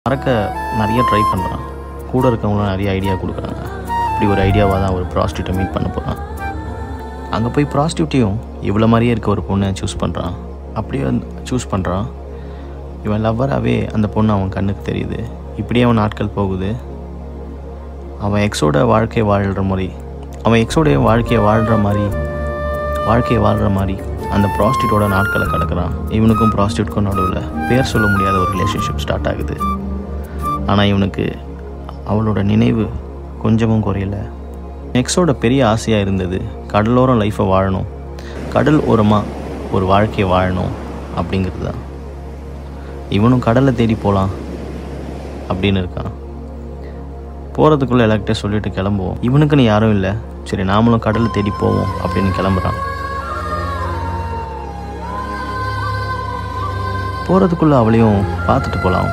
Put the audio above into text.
மறக்க நிறைய ட்ரை பண்ணுறான் கூட இருக்கவங்களும் நிறைய ஐடியா கொடுக்குறாங்க அப்படி ஒரு ஐடியாவாக தான் ஒரு ப்ராஸ்டியூட்டை மீட் பண்ண போகிறான் அங்கே போய் ப்ராஸ்டியூட்டையும் இவ்வளோ மாதிரியே இருக்க ஒரு பொண்ணை சூஸ் பண்ணுறான் அப்படியே சூஸ் பண்ணுறான் இவன் லவ்வராகவே அந்த பொண்ணு அவன் கண்ணுக்கு தெரியுது இப்படியே அவன் நாட்கள் போகுது அவன் எக்ஸோட வாழ்க்கையை வாழ்கிற மாதிரி அவன் எக்ஸோடைய வாழ்க்கையை வாழ்கிற மாதிரி வாழ்க்கையை வாழ்கிற மாதிரி அந்த ப்ராஸ்டியூட்டோட நாட்களை கடக்கிறான் இவனுக்கும் ப்ராஸ்டியூட்க்கும் நடுவில் பேர் சொல்ல முடியாத ஒரு ரிலேஷன்ஷிப் ஸ்டார்ட் ஆகுது ஆனால் இவனுக்கு அவளோட நினைவு கொஞ்சமும் குறையல நெக்ஸோட பெரிய ஆசையாக இருந்தது கடலோரம் லைஃப்பை வாழணும் கடல் ஓரமாக ஒரு வாழ்க்கையை வாழணும் அப்படிங்கிறது தான் இவனும் கடலை தேடி போகலாம் அப்படின்னு இருக்கான் போகிறதுக்குள்ளே எல்லார்கிட்டே சொல்லிட்டு கிளம்புவோம் இவனுக்குன்னு யாரும் இல்லை சரி நாமளும் கடலை தேடி போவோம் அப்படின்னு கிளம்புறான் போகிறதுக்குள்ளே அவளையும் பார்த்துட்டு போகலாம்